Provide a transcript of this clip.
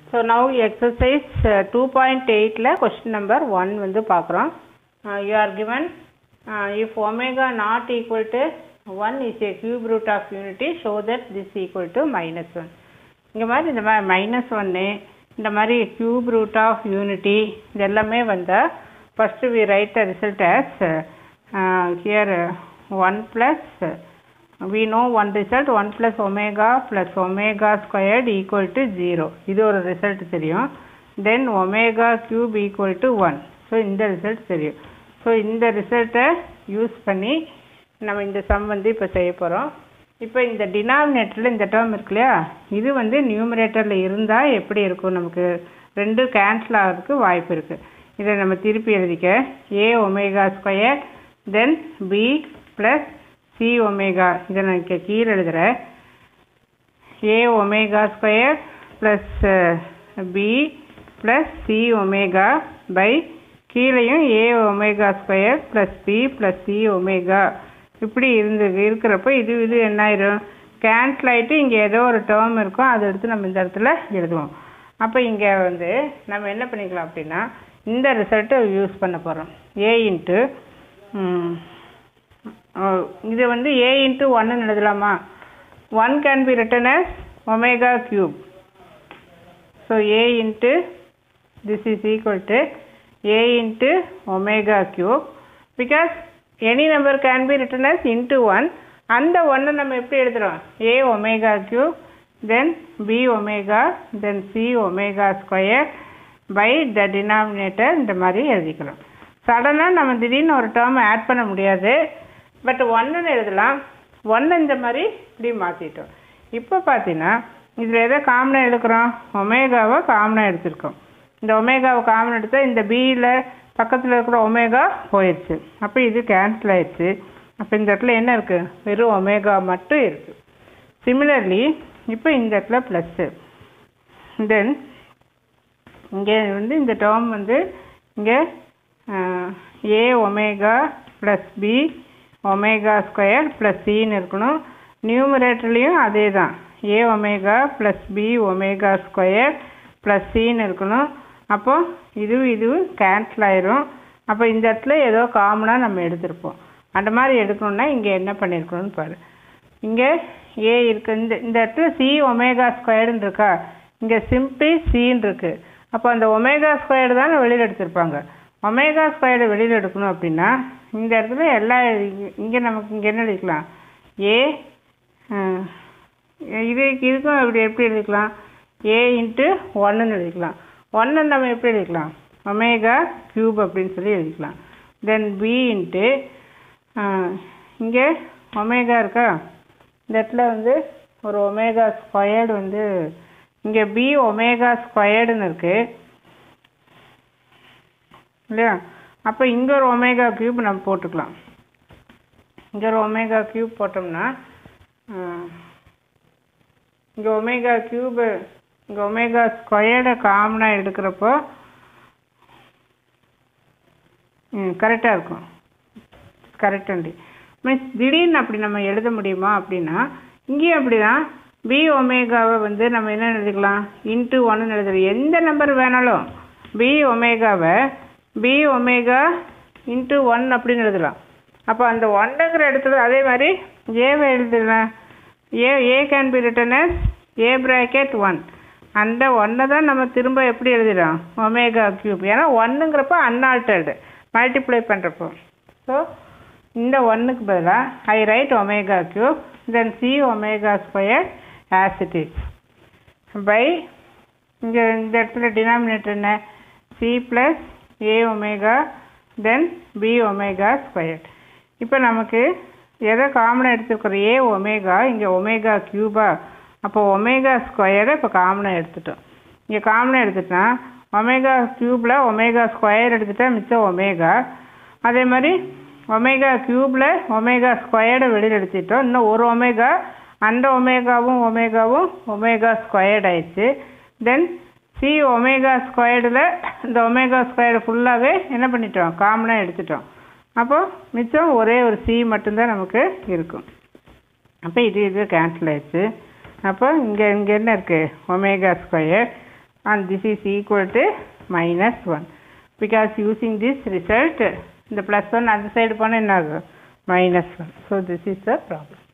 so now exercise two point எயிட்டில் question number one வந்து பார்க்குறோம் you are given if omega not equal to one is a cube root of unity show that this equal to minus one இங்கே மாதிரி இந்த மாதிரி minus ஒன்று இந்த மாதிரி கியூப் ரூட் ஆஃப் யூனிட்டி இது எல்லாமே வந்தால் first we write the result as here one plus we know one result 1 plus omega plus omega squared equal to 0 இது ஒரு ரிசல்ட் தெரியும் then omega cube equal to 1 so இந்த result தெரியும் so இந்த ரிசல்ட்டை யூஸ் பண்ணி நம்ம இந்த சம் வந்து இப்போ செய்ய போகிறோம் இப்போ இந்த டினாமினேட்டரில் இந்த டேர்ம் இருக்கு இல்லையா இது வந்து நியூமரேட்டரில் இருந்தால் எப்படி இருக்கும் நமக்கு ரெண்டு கேன்சல் ஆகிறதுக்கு வாய்ப்பு இருக்குது இதை நம்ம திருப்பி எழுதிக்க A omega square then B plus C omega இதை நான் இங்கே கீழே எழுதுகிறேன் A omega square plus B plus C omega by கீழேயும் A omega square plus B plus C omega இப்படி இருந்து இருக்கிறப்போ இது இது என்ன ஆயிரும் கேன்சல் ஆகிட்டு இங்கே ஏதோ ஒரு டேர்ம் இருக்கும் அதை எடுத்து நம்ம இந்த இடத்துல எழுதுவோம் அப்போ இங்கே வந்து நம்ம என்ன பண்ணிக்கலாம் அப்படின்னா இந்த ரிசல்ட்டை யூஸ் பண்ண போகிறோம் ஏ இன்ட்டு இது வந்து ஏ இன்ட்டு ஒன்னு எழுதலாமா one can be written as omega cube so A into this is equal to A into omega cube because any number can be written as into one அந்த ஒன்னை நம்ம எப்படி எழுதுகிறோம் A omega cube then B omega then C omega square by the denominator இந்த மாதிரி எழுதிக்கிறோம் சடனாக நம்ம திடீர்னு ஒரு டேர்ம் ஆட் பண்ண முடியாது பட் ஒன்றுன்னு எழுதலாம் ஒன்று இந்த மாதிரி இப்படி மாற்றிட்டோம் இப்போ பார்த்தீங்கன்னா இதில் எதை காமனாக எடுக்கிறோம் ஒமேகாவை காமனாக எடுத்திருக்கோம் இந்த ஒமேகாவை காமன் எடுத்தால் இந்த பியில் பக்கத்தில் இருக்கிற ஒமேகா போயிடுச்சு அப்போ இது கேன்சல் ஆயிடுச்சு அப்போ இந்த இடத்துல என்ன இருக்குது வெறும் ஒமேகா மட்டும் இருக்குது சிமிலர்லி இப்போ இந்த இடத்துல ப்ளஸ்ஸு தென் இங்கே வந்து இந்த டேர்ம் வந்து இங்கே A omega plus B omega square plus சின்னு இருக்கணும் நியூமரேட்டர்லேயும் அதே தான் A omega plus B omega square plus சின்னு இருக்கணும் அப்போ இதுவும் இதுவும் கேன்சல் ஆயிரும் அப்போ இந்த இடத்துல ஏதோ காமனாக நம்ம எடுத்திருப்போம் அந்த மாதிரி எடுக்கணும்னா இங்கே என்ன பண்ணியிருக்கணும்னு பாரு இங்கே ஏ இருக்கு இந்த இந்த இடத்துல சி ஒமேகா ஸ்கொயர்டுன்னு இருக்கா இங்கே சிம்பிள் சின்னு இருக்கு அப்போ அந்த ஒமேகா ஸ்கொயர்டு தான் வெளியில் எடுத்திருப்பாங்க ஒமேகா ஸ்கொயர்டு வெளியில் எடுக்கணும் அப்படின்னா இந்த இடத்துல எல்லா இங்கே நமக்கு இங்கே என்ன எழுதிக்கலாம் ஏ இது இதுக்கும் இப்படி எப்படி எழுதிக்கலாம் ஏ இன்ட்டு ஒன்றுன்னு எழுதிக்கலாம் ஒன்று நம்ம எப்படி எழுதிக்கலாம் ஒமேகா க்யூப் அப்படின்னு சொல்லி எழுதிக்கலாம் தென் பி இன்ட்டு இங்கே ஒமேகா இருக்கா இந்த இடத்துல வந்து ஒரு ஒமேகா ஸ்கொயர்டு வந்து இங்கே பி ஒமேகா ஸ்கொயர்டுன்னு இருக்குது இல்லையா அப்போ இங்கே ஒரு ஒமேகா க்யூப் நம்ம போட்டுக்கலாம் இங்கே ஒரு ஒமேகா க்யூப் போட்டோம்னா இங்கே ஒமேகா க்யூபு இங்கே ஒமேகா ஸ்கொயர்டை காமனாக எடுக்கிறப்போ ம் கரெக்டாக இருக்கும் கரெக்டாண்டி மீன்ஸ் திடீர்னு அப்படி நம்ம எழுத முடியுமா அப்படின்னா இங்கேயும் அப்படி தான் பி ஒமேகாவை வந்து நம்ம என்ன எழுதிக்கலாம் இன்ட்டு ஒன்னு எழுதுறோம் எந்த நம்பர் வேணாலும் பி ஒமேகாவை பி ஒமேகா இன்ட்டு ஒன் அப்படின்னு எழுதலாம் அப்போ அந்த ஒன்னுங்கிற இடத்துல அதே மாதிரி ஏவை எழுதலாம் A A can be written as A bracket one அந்த ஒன்றை தான் நம்ம திரும்ப எப்படி எழுதிடலாம் ஒமேகா க்யூப் ஏன்னா ஒன்றுங்கிறப்ப அன்ஆல்டர்டு மல்டிப்ளை பண்ணுறப்போ ஸோ இந்த ஒன்றுக்கு பதிலாக I write omega cube then C omega square as it is by இங்கே இந்த இடத்துல டினாமினேட்டர் என்ன C plus A omega then B omega square இப்போ நமக்கு எதை காமனாக எடுத்துருக்குறோம் ஏ ஒமேகா இங்கே ஒமேகா க்யூபா அப்போ ஒமேகா ஸ்கொயரை இப்போ காமனாக எடுத்துட்டோம் இங்கே காமனாக எடுத்துட்டா ஒமேகா க்யூப்பில் ஒமேகா ஸ்கொயர் எடுத்துட்டா மிச்சம் ஒமேகா அதே மாதிரி ஒமேகா க்யூப்பில் ஒமேகா ஸ்கொயர்டை வெளியில் எடுத்துட்டோம் இன்னும் ஒரு ஒமேகா அந்த ஒமேகாவும் ஒமேகாவும் ஒமேகா ஸ்கொயர்ட் ஆயிடுச்சு தென் சி ஒமேகா ஸ்கொயர்டில் இந்த ஒமேகா ஸ்கொயர்டு ஃபுல்லாகவே என்ன பண்ணிட்டோம் காமனாக எடுத்துட்டோம் அப்போது மிச்சம் ஒரே ஒரு சி மட்டும்தான் நமக்கு இருக்கும் அப்போ இது இது கேன்சல் ஆயிடுச்சு அப்போ இங்கே இங்கே என்ன இருக்குது omega square and this is equal to minus 1 because using this result the plus 1 அந்த side போனால் என்ன ஆகும் minus 1 so this is the problem